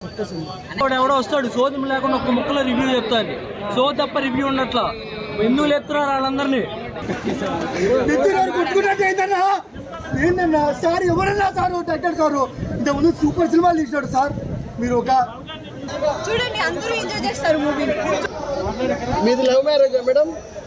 వాడు ఎవడో వస్తాడు సోదం లేకుండా ఒక్క ముక్కలో రివ్యూ చెప్తాను సో తప్ప రివ్యూ ఉండట్లా ఎందుకు లేపుతున్నారు వాళ్ళందరినీ ఇద్దరు కొట్టుకున్నట్టు అయితేనా ఏంటన్నా సార్ ఎవరన్నా సార్ డైరెక్టర్ సార్ ఇంతకుముందు సూపర్ సినిమాలు తీసినాడు సార్ మీరు ఒక చూడండి అందరూ ఎంజాయ్ చేస్తారు మూవీని మీది లవ్ మ్యారేజ్ మేడం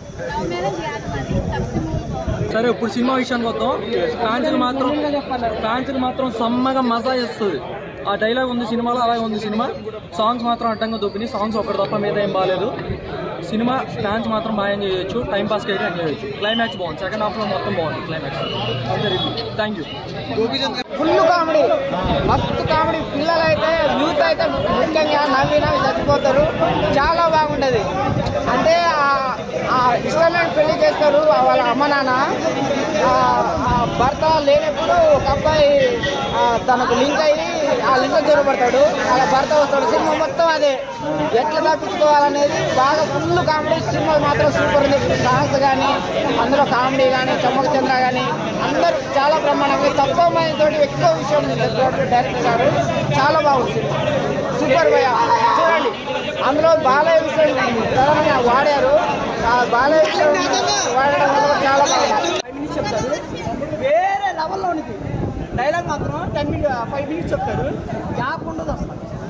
సరే ఇప్పుడు సినిమా విషయానికి వద్దాం కాంచెలు మాత్రం కాంచెలు మాత్రం సమ్మగా మజా చేస్తుంది ఆ డైలాగ్ ఉంది సినిమాలో అలాగే ఉంది సినిమా సాంగ్స్ మాత్రం అడ్డంగా దొబ్బినాయి సాంగ్స్ ఒకటి తప్ప మీద ఏం బాగాలేదు సినిమా ఫ్యాన్స్ మాత్రం బాగా ఎంజాయ్ చేయొచ్చు టైం పాస్కి అయితే ఎంజాయ్ చేయొచ్చు క్లైమాక్స్ బాగుంది సెకండ్ హాఫ్లో మొత్తం బాగుంది క్లైమాక్స్ అంతే థ్యాంక్ యూ ఫుల్ కామెడీ మస్తు కామెడీ పిల్లలు అయితే యూత్ అయితే ముఖ్యంగా నవ్వి నవ్వి చచ్చిపోతారు చాలా బాగుంటది అంటే ఆ- ఆ ఇష్టమైన పెళ్లి చేస్తారు ఆ వాళ్ళ అమ్మ నాన్న ఆ ఆ భర్త లేనప్పుడు ఒక అబ్బాయి ఆ తనకు లింక్ అయ్యి ఆ లింక్ దూరపడతాడు వాళ్ళ భర్త వస్తాడు సినిమా మొత్తం అదే ఎట్లా తప్పించుకోవాలనేది బాగా ఫుల్ కామెడీ సినిమా మాత్రం సూపర్ ఉంది సాహస్ కానీ అందులో కామెడీ కానీ చమ్మక చంద్ర కానీ అందరూ చాలా బ్రహ్మాండంగా తక్కువ మందితో ఎక్కువ విషయం చెప్పినట్టు డైరెక్టర్ గారు చాలా బాగుంది సినిమా సూపర్ భయ చూడండి అందులో బాలయ్య విషయం ప్రధానంగా వాడారు ఆ బాలయ్య విషయం వాడడం వల్ల చాలా బాగుంది ఫైవ్ మినిట్స్ చెప్తారు వేరే లెవెల్లో ఉంది డైలాగ్ మాత్రం టెన్ మినిట్ ఫైవ్ మినిట్స్ చెప్తారు గ్యాప్ ఉండదు అసలు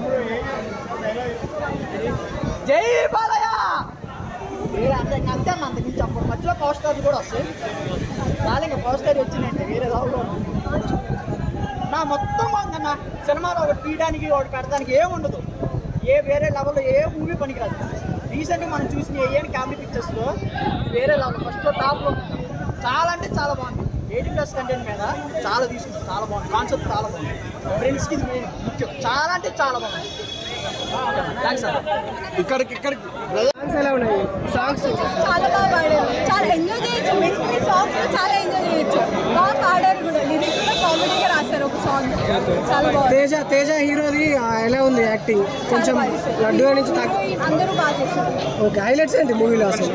జై బాలయ్య వేరే అంతే అంతే అన్న అంత మించి అప్పుడు మధ్యలో పవర్ స్టార్ కూడా వస్తాయి నాలుగు ఇంకా పవర్ స్టార్ వచ్చినాయంటే వేరే లెవెల్లో ఉంది నా మొత్తం బాగుందన్న సినిమాలో ఒకటి తీయడానికి ఒకటి పెడడానికి ఏం ఉండదు ఏ వేరే లెవెల్లో ఏ మూవీ పనికిరాదు రీసెంట్గా మనం చూసిన ఏ కామెడీ పిక్చర్స్లో వేరే లెవెల్ ఫస్ట్లో టాప్లో చాలా అంటే చాలా బాగుంది ఎయిటీ ప్లస్ కంటెంట్ మీద చాలా తీసుకుంది చాలా బాగుంది కాన్సెప్ట్ చాలా బాగుంది ఫ్రెండ్స్కి ఇది మెయిన్ ముఖ్యం చాలా అంటే చాలా బాగుంది థ్యాంక్స్ అన్న ఇక్కడికి ఇక్కడికి సాంగ్స్ ఎలా ఉన్నాయి సాంగ్స్ చాలా బాగా పాడారు చాలా ఎంజాయ్ చేయొచ్చు బేసిక్లీ సాంగ్స్ చాలా ఎంజాయ్ చేయొచ్చు బాగా పాడారు కూడా లిరిక్స్ కూడా కామెడీగా రాశారు ఒక సాంగ్ చాలా బాగుంది తేజ తేజ హీరోది ఎలా ఉంది యాక్టింగ్ కొంచెం చాలా బాగా చేశారు. లడ్డు నుంచి తక్కువ హీరోయిన్ అందరూ బాగా చేశారు ఓకే హైలైట్స్ ఏంటి మూవీలో అసలు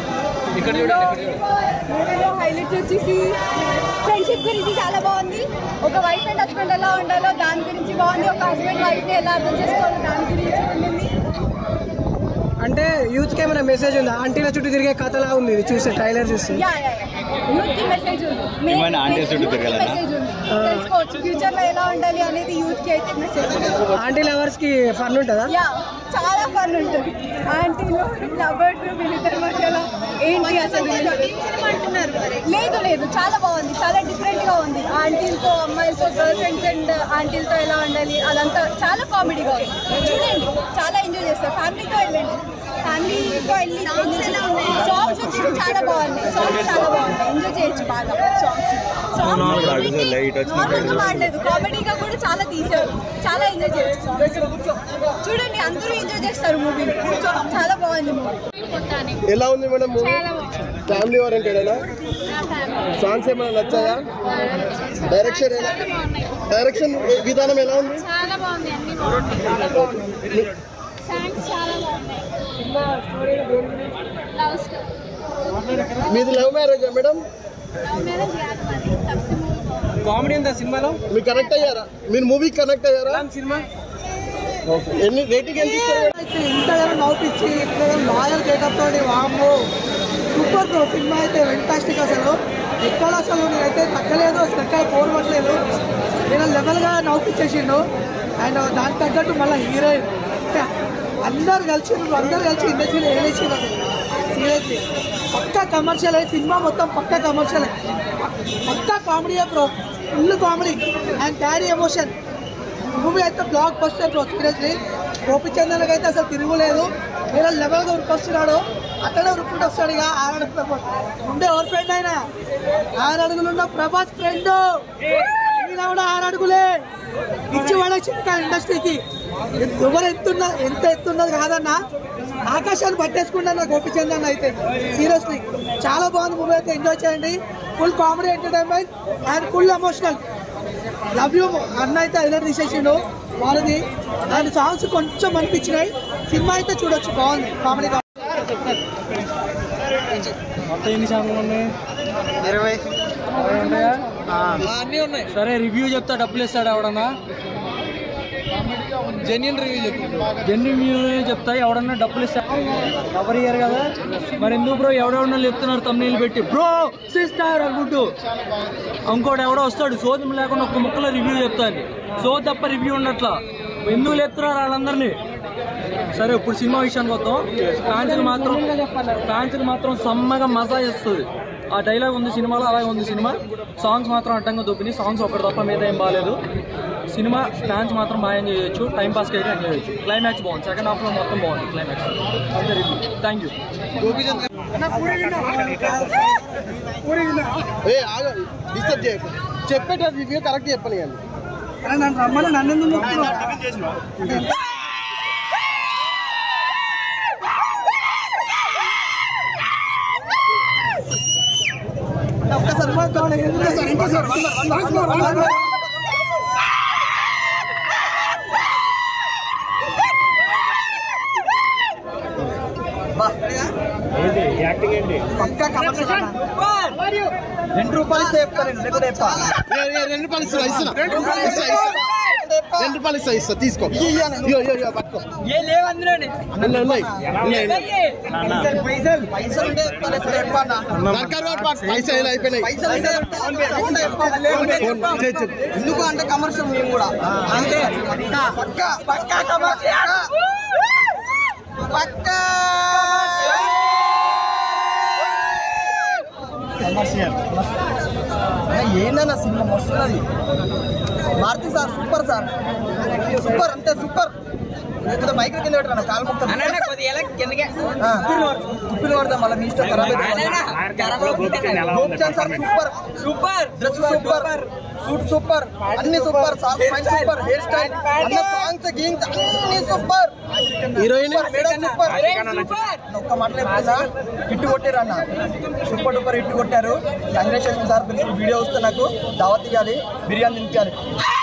మూవీలో హైలైట్స్ వచ్చేసి ఫ్రెండ్షిప్ గురించి చాలా బాగుంది ఒక వైఫ్ అండ్ హస్బెండ్ ఎలా ఉండాలో దాని గురించి బాగుంది ఒక హస్బెండ్ వైఫ్ని ఎలా అర్థం చేసుకోవాలో దాని గురించి ఉండింది అంటే యూత్ కి ఏమైనా మెసేజ్ ఉందా ఆంటీల చుట్టూ తిరిగే కథలా ఉంది ఇది చూస్తే ట్రైలర్ చూస్తే యా యా యూత్ కి మెసేజ్ ఉంది యూత్ కి మెసేజ్ ఉంది తెలుసుకోవచ్చు ఫ్యూచర్ లో ఎలా ఉండాలి అనేది యూత్ కి అయితే మెసేజ్ ఉంది ఆంటీ లవర్స్ కి ఫన్ ఉంటుందా యా చాలా ఫన్ ఉంటుంది ఆంటీలు లవర్స్ వీళ్ళిద్దరి మధ్యలో ఏంటి అసలు లేదు లేదు చాలా బాగుంది చాలా డిఫరెంట్ గా ఉంది ఆంటీలతో అమ్మాయిలతో గర్ల్ ఫ్రెండ్స్ అండ్ ఆంటీలతో ఎలా ఉండాలి అదంతా చాలా కామెడీగా ఉంది చూడండి చాలా ఎంజాయ్ చేస్తారు ఫ్యామిలీతో వెళ్ళండి ఫ్యామిలీతో వెళ్ళి సాంగ్స్ వచ్చి చాలా బాగున్నాయి సాంగ్స్ చాలా బాగున్నాయి ఎంజాయ్ చేయొచ్చు బాగా సాంగ్స్ సాంగ్స్ నార్మల్గా పాడలేదు కామెడీగా కూడా చాలా తీశారు చాలా ఎంజాయ్ చేయొచ్చు సాంగ్స్ చూడండి అందరూ ఎంజాయ్ చేస్తారు మూవీని చాలా బాగుంది మూవీ ఎలా ఉంది మేడం మూవీ ఫ్యామిలీ ఓరియంటెడేనా సాంగ్స్ ఏమైనా నచ్చాయా డైరెక్షన్ ఎలా డైరెక్షన్ విధానం ఎలా ఉంది చాలా బాగుంది అన్ని బాగున్నాయి సాంగ్స్ చాలా బాగున్నాయి లవ్ స్టోరీ మీది లవ్ మ్యారేజా మేడం లవ్ మ్యారేజ్ కాదు మరి తప్పు మూవీ బాగుంది కామెడీ ఉందా సినిమాలో మీరు కనెక్ట్ అయ్యారా మీరు మూవీకి కనెక్ట్ అయ్యారా సినిమా ఎన్ని రేటింగ్ ఎంత ఇస్తారు అయితే ఇంతగానో నవ్వుపించి ఇంతగానో లాయల్ గేటప్ తోటి వాము సూపర్ బ్రో సినిమా అయితే వెంటాస్టిక్ అసలు ఎక్కడ అసలు నేనైతే తగ్గలేదు అసలు ఎక్కడ బోర్ పట్టలేదు నేను లెవెల్గా నవ్వుపించేసిండు అండ్ దానికి తగ్గట్టు మళ్ళీ హీరోయిన్ అందరు కలిసి అందరు కలిసి ఇండస్ట్రీలో వేసేసిండు సీరియస్లీ పక్కా కమర్షియల్ అయ్యి సినిమా మొత్తం పక్కా కమర్షియల్ పక్కా comedy bro full comedy and carry emotion movie అయితే బ్లాక్ బస్టర్ బ్రో సీరియస్లీ గోపిచందన్కి అయితే అసలు తిరుగులేదు వేరే లెవెల్గా ఉరికొస్తున్నాడు అతడే ఉరుక్కుంటూ వస్తాడు ఇక ఆరు అడుగులు ఉండే ఎవరి ఫ్రెండ్ అయినా ఆరు అడుగులు ఉన్న ప్రభాస్ ఫ్రెండ్ ఈయన కూడా ఆరు అడుగులే ఇచ్చి పడేసింది కానీ ఇండస్ట్రీకి ఎవరు ఎత్తున్న ఎంత ఎత్తున్నది కాదన్నా ఆకాశాన్ని పట్టేసుకుంటాను గోపిచందన్ అయితే సీరియస్లీ చాలా బాగుంది మూవీ అయితే ఎంజాయ్ చేయండి full comedy entertainment and full emotional love you అన్న అయితే హైలైట్ తీసేసిండు వాళ్ళది అండ్ సాంగ్స్ కొంచెం అనిపించినాయి సినిమా అయితే చూడొచ్చు బాగుంది కామెడీ మొత్తం ఎన్ని ఛానల్ ఉన్నాయి ఇరవై అరవై ఉంటాయా అన్నీ ఉన్నాయి సరే రివ్యూ చెప్తా డబ్బులు ఇస్తాడు ఎవడన్నా జెన్యున్ రివ్యూ చెప్పు జెన్యున్ రివ్యూ చెప్తా ఎవడన్నా డబ్బులు ఇస్తా ఎవరు ఇయ్యారు కదా మరి ఎందుకు బ్రో ఎవడెవడన్నా చెప్తున్నారు తమ్నీళ్ళు పెట్టి బ్రో సిస్టర్ అనుకుంటూ ఇంకోటి ఎవడో వస్తాడు సోదం లేకుండా ఒక్క ముక్కలో రివ్యూ చెప్తాను సో తప్ప రివ్యూ ఉండట్లా ఎందుకు చెప్తున్నారు వాళ్ళందరినీ సరే ఇప్పుడు సినిమా విషయానికి వద్దాం కాంచన మాత్రం కాంచన మాత్రం సమ్మగా మజా చేస్తుంది ఆ డైలాగ్ ఉంది సినిమాలో అలాగే ఉంది సినిమా సాంగ్స్ మాత్రం అడ్డంగా దొబ్బినాయి సాంగ్స్ ఒకటి తప్ప మీద ఏం బాగాలేదు సినిమా ఫ్యాన్స్ మాత్రం బాగా ఎంజాయ్ చేయొచ్చు టైం పాస్కి అయితే ఎంజాయ్ చేయొచ్చు క్లైమాక్స్ బాగుంది సెకండ్ హాఫ్లో మొత్తం బాగుంది క్లైమాక్స్ అంతే రివ్యూ థ్యాంక్ యూ ఏ ఆగ డిస్టర్బ్ చేయకు చెప్పేట రివ్యూ కరెక్ట్ చెప్పను కానీ అరే నన్ను రమ్మని నన్ను ఎందుకు నొక్కుతున్నావు? ఒక్కసారి ఇంకోసారి ఇంకోసారి ఇంకోసారి ఇంకోసారి పక్కా కమర్షియల్ అన్న. రెండు రూపాయలు ఇస్తే చెప్తా నేను లేకపోతే చెప్పా ఏ, ఏ, రెండు రూపాయలు ఇస్తున్నా ఇస్తున్నా ఇస్తా, ఇస్తా. రెండు రూపాయలు ఇస్తా ఇస్తా తీసుకో ఇయ్యో, ఇయ్యో, ఇయ్యో, పట్టుకో ఉన్నాయి, ఉన్నాయి. ఉన్నాయి, ఉన్నాయి. పైసలు పైసలు ఉంటే చెప్తా లేకపోతే చెప్పా అన్న. దర్కార్ వాడు పాటు పైసలు ఏదో అయిపోయినాయి పైసలు ఉంటే చెప్తా, లేకుంటే చెప్పా. లేకుంటే చెప్పా. ఫోన్ చేయి, చెప్పు. ఎందుకు అంటే కమర్షియల్ మేము కూడా అంతే పక్కా పక్కా కమర్షియల్ పక్కా కమర్షియల్ ఏందన్న సినిమా మస్తున్నది Maruthi sir super sir super అంతే సూపర్ లేకపోతే బైక్ కింద పెట్టరా కాలు మొత్తం తుప్పిలు పడతాం మళ్ళీ మీ ఇష్టం ఖరాబ్ Gopichand sir super super dress super suit super అన్ని super sir smile super hairstyle అన్న సాంగ్స్ గీంగ్స్ అన్ని సూపర్ హీరోయిన్ మేడం సూపర్ ఒక్క మాట లేదా హిట్ కొట్టారు అన్న సూపర్ డూపర్ హిట్ కొట్టారు కంగ్రాచులేషన్ సార్ మీరు వీడియో వస్తే నాకు దావత్ ఇవ్వాలి బిర్యానీ తినిపించాలి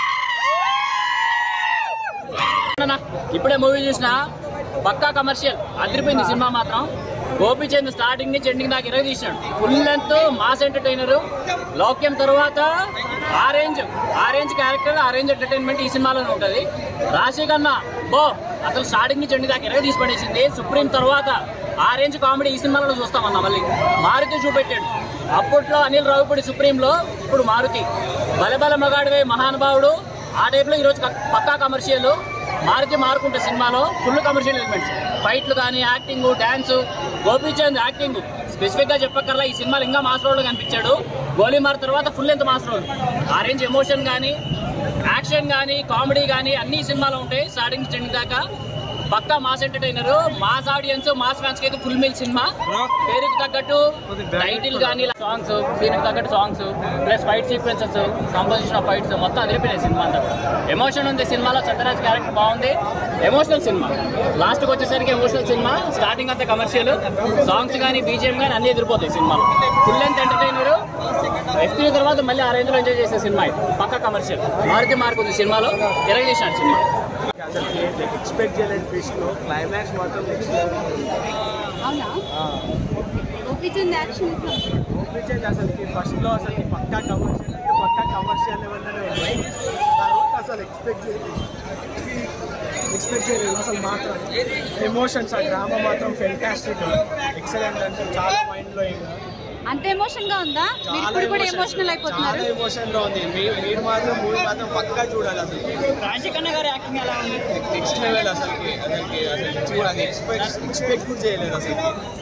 అన్న, ఇప్పుడే మూవీ చూసిన పక్కా కమర్షియల్ అదిరిపోయింది సినిమా మాత్రం గోపిచంద్ స్టార్టింగ్ నుంచి ఎండింగ్ దాకా ఇరవై తీసినాడు full length mass entertainer Loukyam తర్వాత ఆరెంజ్ ఆరెంజ్ క్యారెక్టర్ ఆరెంజ్ ఎంటర్టైన్మెంట్ ఈ సినిమాలోనే ఉంటుంది రాశి కన్నా బో అసలు స్టార్టింగ్ నుంచి ఎండింగ్ దాకా ఇరవై తీసి పడేసింది సుప్రీం తర్వాత ఆరెంజ్ కామెడీ ఈ సినిమాలో చూస్తామన్నా మళ్ళీ మారుతి చూపెట్టాడు అప్పట్లో అనిల్ రావుపూడి సుప్రీంలో ఇప్పుడు మారుతి బలబల మగాడివే మహానుభావుడు ఆ టైప్లో ఈరోజు క- పక్కా కమర్షియల్ మారుతి మారుకుంటే సినిమాలో ఫుల్ కమర్షియల్ ఎలిమెంట్స్ ఫైట్లు కానీ acting dance Gopichand acting specific గా చెప్పక్కర్లా ఈ సినిమాలో ఇంకా మాస్ రోడ్ కనిపించాడు గోలీమార్ తర్వాత ఫుల్ ఎంత మాస్ రోడ్ ఆ రేంజ్ ఎమోషన్ కానీ యాక్షన్ కానీ కామెడీ కానీ అన్ని ఈ సినిమాలో ఉంటాయి స్టార్టింగ్ స్టెండింగ్ దాకా పక్కా mass entertainer mass audience mass fans కి అయితే ఫుల్ మీల్ సినిమా పేరుకి తగ్గట్టు టైటిల్ కానీ సాంగ్స్ సీన్ కి తగ్గట్టు songs plus fight sequences composition of fights మొత్తం అదిరిపోయినాయి సినిమా అంతా ఎమోషన్ ఉంది సినిమాలో సత్యరాజ్ క్యారెక్టర్ బాగుంది ఎమోషనల్ సినిమా లాస్ట్ కి వచ్చేసరికి ఎమోషనల్ సినిమా స్టార్టింగ్ అంతా కమర్షియల్ సాంగ్స్ కానీ బీజిఎం కానీ అన్ని ఎదిరిపోతాయి సినిమాలో ఫుల్ లెంత్ ఎంటర్టైనర్ ఎఫ్టీ తర్వాత మళ్ళీ ఆ రేంజ్ లో ఎంజాయ్ చేసే సినిమా ఇది పక్క కమర్షియల్ మారుతి మార్క్ ఉంది సినిమాలో ఇరవై చేసినాడు సినిమా ఎక్స్పెక్ట్ చేయలేని ట్విస్ట్లో క్లైమాక్స్ మాత్రం నెక్స్ట్ అవునా గోపిచంద్ యాక్షన్ ఓపించేది అసలుకి ఫస్ట్లో అసలు పక్కా కమర్షియల్ అంటే పక్కా కమర్షియల్ లెవెల్లోనే ఉన్నాయి తర్వాత అసలు ఎక్స్పెక్ట్ చేయలేదు ఎక్స్పెక్ట్ చేయలేదు అసలు మాత్రం ఎమోషన్స్ ఆ డ్రామా మాత్రం ఫెంటాస్టిక్ ఎక్సలెంట్ అంటే చాలా మైండ్ బ్లోయింగ్ అంత ఎమోషన్ గా ఉందా మీరు ఇప్పుడు కూడా ఎమోషనల్ అయిపోతున్నారు చాలా ఎమోషన్ గా ఉంది మీ- మీరు మాత్రం మూవీ మాత్రం పక్కా చూడాలి అసలు రాజకన్న గారి యాక్టింగ్ ఎలా ఉంది నెక్స్ట్ లెవెల్ అసలుకి అసలుకి అసలు చూడాలి ఎక్స్పెక్ట్ ఎక్స్పెక్ట్ కూడా చేయలేదు అసలు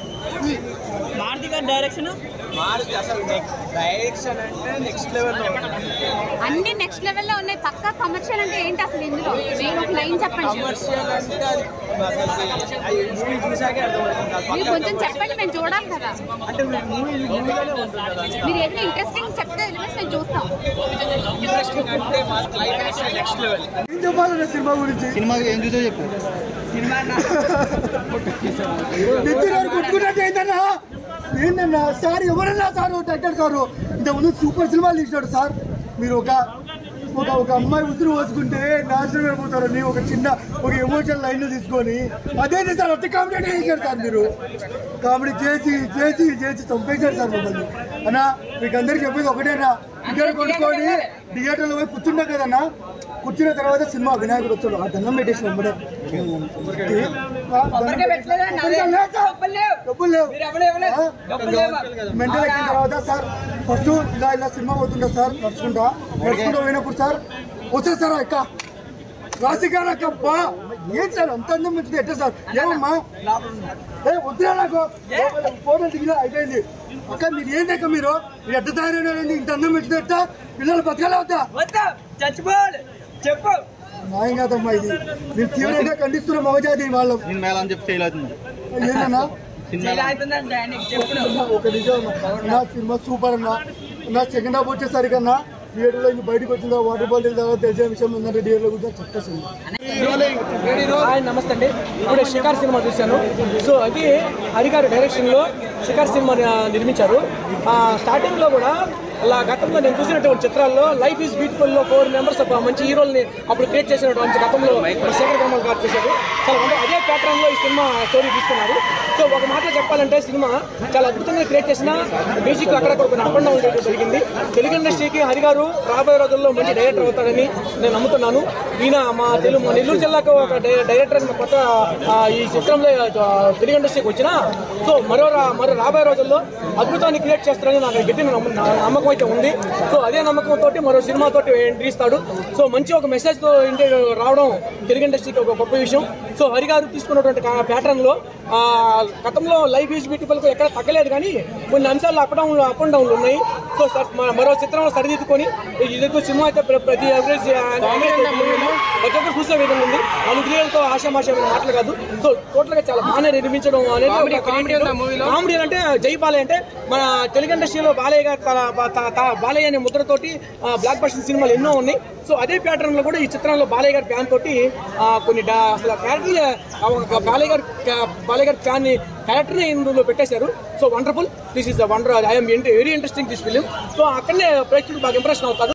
మారుతి గారి డైరెక్షన్ మారుతి అసలు డైరెక్షన్ అంటే నెక్స్ట్ లెవెల్లో అన్ని నెక్స్ట్ లెవెల్ లో ఉన్నాయి పక్కా కమర్షియల్ అంటే ఏంటి అసలు ఇందులో నేను ఒక లైన్ చెప్పండి కమర్షియల్ అంటే అది అసలు అది మూవీ చూసాకే అర్థమవుతుంది అది మీరు కొంచెం చెప్పండి మేము చూడాలి కదా అంటే మూవీ మూవీలోనే ఉంటుంది కదా మీరు ఏదైనా ఇంట్రెస్టింగ్ చెప్తే ఎలిమెంట్స్ మేము చూస్తాం ఇంట్రెస్టింగ్ అంటే మా క్లైమాక్స్ నెక్స్ట్ లెవెల్ ఏం చెప్పాలి సినిమా గురించి సినిమా ఏం చూసో చెప్పు నెత్తి గారు కొట్టుకున్నట్టు ఏంటన్నా ఏంటన్నా సార్ ఎవరన్నా సార్ టైటర్ సారు ఇంతకుముందు సూపర్ సినిమాలు తీసినాడు సార్ మీరు ఒక ఒక ఒక అమ్మాయి ఉసురు పోసుకుంటే నాశనం అయిపోతారని ఒక చిన్న ఒక ఎమోషనల్ లైన్ తీసుకొని అదే సార్ అతి కామెడీ చేశారు సార్ మీరు కామెడీ చేసి చేసి చేసి చంపేశారు సార్ మమ్మల్ని అన్నా మీకు అందరికి చెప్పేది ఒకటేనా టికెట్ కొనుక్కొని థియేటర్లో పోయి కూర్చున్నా కదన్నా కూర్చున్న తర్వాత సినిమా వినాయకుడు వచ్చాడు ఆ దండం పెట్టేసిన వెంబడే. ఆ, దండం డబ్బులు లేవు మెంటల్ ఎక్కిన తర్వాత సార్ ఫస్ట్ ఇలా ఇలా సినిమా పోతుంటా సార్ నడుచుకుంటా నడుచుకుంటూ పోయినప్పుడు సార్ వస్తే సార్ అక్క రాసిగారు అక్క బా ఏం సార్ అంత అందం మంచిది ఎట్లా సార్ ఏమమ్మా ఏ వద్దురా నాకు ఫోటో దిగినా అయిపోయింది అక్క మీరు ఏంటక్క మీరు మీరు ఎట్ట తయారైనారండి ఇంత అందం మంచిది ఎట్టా పిల్లలు బతకాలే వద్దా చచ్చిపోవాలి చెప్పు న్యాయం కాదమ్మా ఇది మీరు తీవ్రంగా ఖండిస్తున్న మగజాతి వాళ్ళు నేను మేళ అని చెప్పి ఫెయిల్ అవుతుంది ఏంటన్నా అవుతుందంటే నీకు చెప్పు ఒక నిజం అన్న. నా సినిమా సూపర్ అన్న నా సెకండ్ హాఫ్ వచ్చేసరికి అన్న థియేటర్లో ఇంక బయటకు వచ్చిందా వాటర్ బాటిల్ తర్వాత తెలిసే విషయం ఏంటంటే థియేటర్లో కూర్చొని చెత్త సినిమా హాయ్ నమస్తే అండి ఇప్పుడే షికార్ సినిమా చూశాను సో అది హరిగారు డైరెక్షన్లో షికార్ సినిమా నిర్మించారు ఆ, స్టార్టింగ్లో కూడా అలా గతంలో నేను చూసినటువంటి చిత్రాల్లో లైఫ్ ఈజ్ బ్యూటిఫుల్ లో ఫోర్ మెంబర్స్ మంచి హీరోల్ని అప్పుడు క్రియేట్ చేసినటువంటి గతంలో శేఖర్ కమల్ గారు చేశారు చాలా అంటే అదే ప్యాటర్న్ లో ఈ సినిమా స్టోరీ తీసుకున్నారు సో ఒక మాట చెప్పాలంటే సినిమా చాలా అద్భుతంగా క్రియేట్ చేసిన బేసిక్ అక్కడక్కడ కొన్ని అప్ అండ్ డౌన్ చేయడం జరిగింది తెలుగు ఇండస్ట్రీకి హరి గారు రాబోయే రోజుల్లో మంచి డైరెక్టర్ అవుతారని నేను నమ్ముతున్నాను ఈయన మా తెలుగు మా నెల్లూరు జిల్లాకు ఒక డై- డైరెక్టర్ గా కొత్త ఆ, ఈ చిత్రంలో ఆ, తెలుగు ఇండస్ట్రీకి వచ్చిన సో మరో రా- మరో రాబోయే రోజుల్లో అద్భుతాన్ని క్రియేట్ చేస్తారని నాకు గట్టి నమ్మ- నా- నమ్మకం అయితే ఉంది సో అదే నమ్మకం తోటి మరో సినిమా తోటి ఎంట్రీ ఇస్తాడు సో మంచి ఒక మెసేజ్ తో ఇంటి రావడం తెలుగు ఇండస్ట్రీకి ఒక గొప్ప విషయం సో హరి గారు తీసుకున్నటువంటి ప్యాటర్న్ లో ఆ, గతంలో లైఫ్ ఈజ్ బ్యూటిఫుల్ ఎక్కడ తగ్గలేదు కానీ కొన్ని అంశాలు అప్ డౌన్ అప్ అండ్ డౌన్లు ఉన్నాయి సో స- మ- మరో చిత్రంలో సరిదిద్దుకొని ఇదితో సినిమా అయితే ప్ర- ప్రతి ఎవరేజ్ ప్రతి ఒక్కరు చూసే విధంగా ఉంది అనుగ్రహాలతో ఆశామాషమైన మాటలు కాదు సో టోటల్ గా చాలా బాగానే నిర్మించడం అనేది ఒక కామెడీ కామెడీ అంటే జై బాలయ్య అంటే మన తెలుగు ఇండస్ట్రీలో బాలయ్య గారు తన- త- త- బాలయ్య అనే ముద్ర తోటి బ్లాక్ బస్టర్ సినిమాలు ఎన్నో ఉన్నాయి సో అదే ప్యాటర్న్ లో కూడా ఈ చిత్రంలో బాలయ్య గారి ఫ్యాన్ తోటి ఆ, కొన్ని డా- అసలు క్యారెక్టర్ బాలయ్య గారి బాలయ్య గారి ఫ్యాన్ ని క్యారెక్టర్ ని ఇందులో పెట్టేశారు so wonderful this is the wonder I'm very interesting this film so అక్కడనే ప్రేక్షకులు బాగా ఇంప్రెషన్ అవుతారు